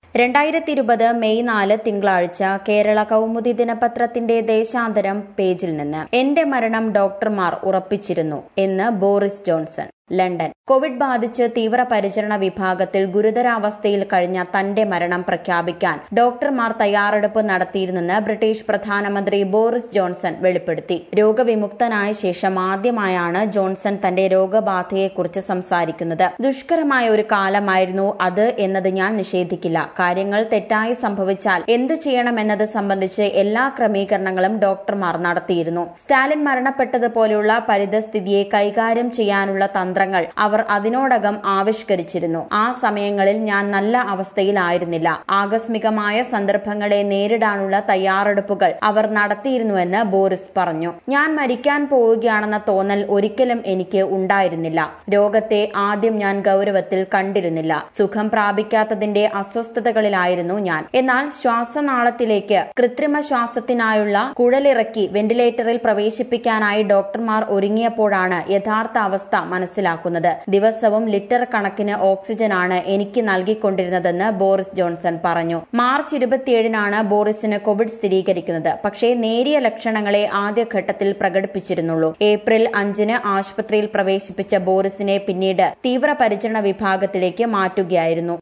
രണ്ടായിരത്തി ഇരുപത് മെയ് നാല് തിങ്കളാഴ്ച കേരള കൗമുദി ദിനപത്രത്തിന്റെ ദേശാന്തരം പേജിൽ നിന്ന് എന്റെ മരണം ഡോക്ടർമാർ ഉറപ്പിച്ചിരുന്നു എന്ന് ബോറിസ് ജോൺസൺ ലണ്ടൻ കോവിഡ് ബാധിച്ച് തീവ്രപരിചരണ വിഭാഗത്തിൽ ഗുരുതരാവസ്ഥയിൽ കഴിഞ്ഞ തന്റെ മരണം പ്രഖ്യാപിക്കാൻ ഡോക്ടർമാർ തയ്യാറെടുപ്പ് നടത്തിയിരുന്നെന്ന് ബ്രിട്ടീഷ് പ്രധാനമന്ത്രി ബോറിസ് ജോൺസൺ വെളിപ്പെടുത്തി രോഗവിമുക്തനായ ശേഷം ആദ്യമായാണ് ജോൺസൺ തന്റെ രോഗബാധയെക്കുറിച്ച് സംസാരിക്കുന്നത് ദുഷ്കരമായ ഒരു കാലമായിരുന്നു അത് എന്നത് ഞാൻ നിഷേധിക്കില്ല കാര്യങ്ങൾ തെറ്റായി സംഭവിച്ചാൽ എന്തു ചെയ്യണമെന്നത് സംബന്ധിച്ച് എല്ലാ ക്രമീകരണങ്ങളും ഡോക്ടർമാർ നടത്തിയിരുന്നു സ്റ്റാലിൻ മരണപ്പെട്ടതുപോലെയുള്ള പരിതസ്ഥിതിയെ കൈകാര്യം ചെയ്യാനുള്ള തന്ത്രങ്ങൾ അവർ അതിനോടകം ആവിഷ്കരിച്ചിരുന്നു ആ സമയങ്ങളിൽ ഞാൻ നല്ല അവസ്ഥയിലായിരുന്നില്ല ആകസ്മികമായ സന്ദർഭങ്ങളെ നേരിടാനുള്ള തയ്യാറെടുപ്പുകൾ അവർ നടത്തിയിരുന്നുവെന്ന് ബോറിസ് പറഞ്ഞു ഞാൻ മരിക്കാൻ പോവുകയാണെന്ന തോന്നൽ ഒരിക്കലും എനിക്ക് ഉണ്ടായിരുന്നില്ല രോഗത്തെ ആദ്യം ഞാൻ ഗൗരവത്തിൽ കണ്ടിരുന്നില്ല സുഖം പ്രാപിക്കാത്തതിന്റെ അസ്വസ്ഥതകളിലായിരുന്നു ഞാൻ എന്നാൽ ശ്വാസനാളത്തിലേക്ക് കൃത്രിമ ശ്വാസത്തിനായുള്ള കുഴലിറക്കി വെന്റിലേറ്ററിൽ പ്രവേശിപ്പിക്കാനായി ഡോക്ടർമാർ ഒരുങ്ങിയപ്പോഴാണ് യഥാർത്ഥ അവസ്ഥ മനസ്സിലാക്കുന്നത് ദിവസവും ലിറ്റർ കണക്കിന് ഓക്സിജനാണ് എനിക്ക് നൽകിക്കൊണ്ടിരുന്നതെന്ന് ബോറിസ് ജോൺസൺ പറഞ്ഞു മാർച്ച് ഇരുപത്തിയേഴിനാണ് ബോറിസിന് കോവിഡ് സ്ഥിരീകരിക്കുന്നത് പക്ഷേ നേരിയ ലക്ഷണങ്ങളെ ആദ്യഘട്ടത്തിൽ പ്രകടിപ്പിച്ചിരുന്നുള്ളൂ ഏപ്രിൽ അഞ്ചിന് ആശുപത്രിയിൽ പ്രവേശിപ്പിച്ച ബോറിസിനെ പിന്നീട് തീവ്രപരിചരണ വിഭാഗത്തിലേക്ക് മാറ്റുകയായിരുന്നു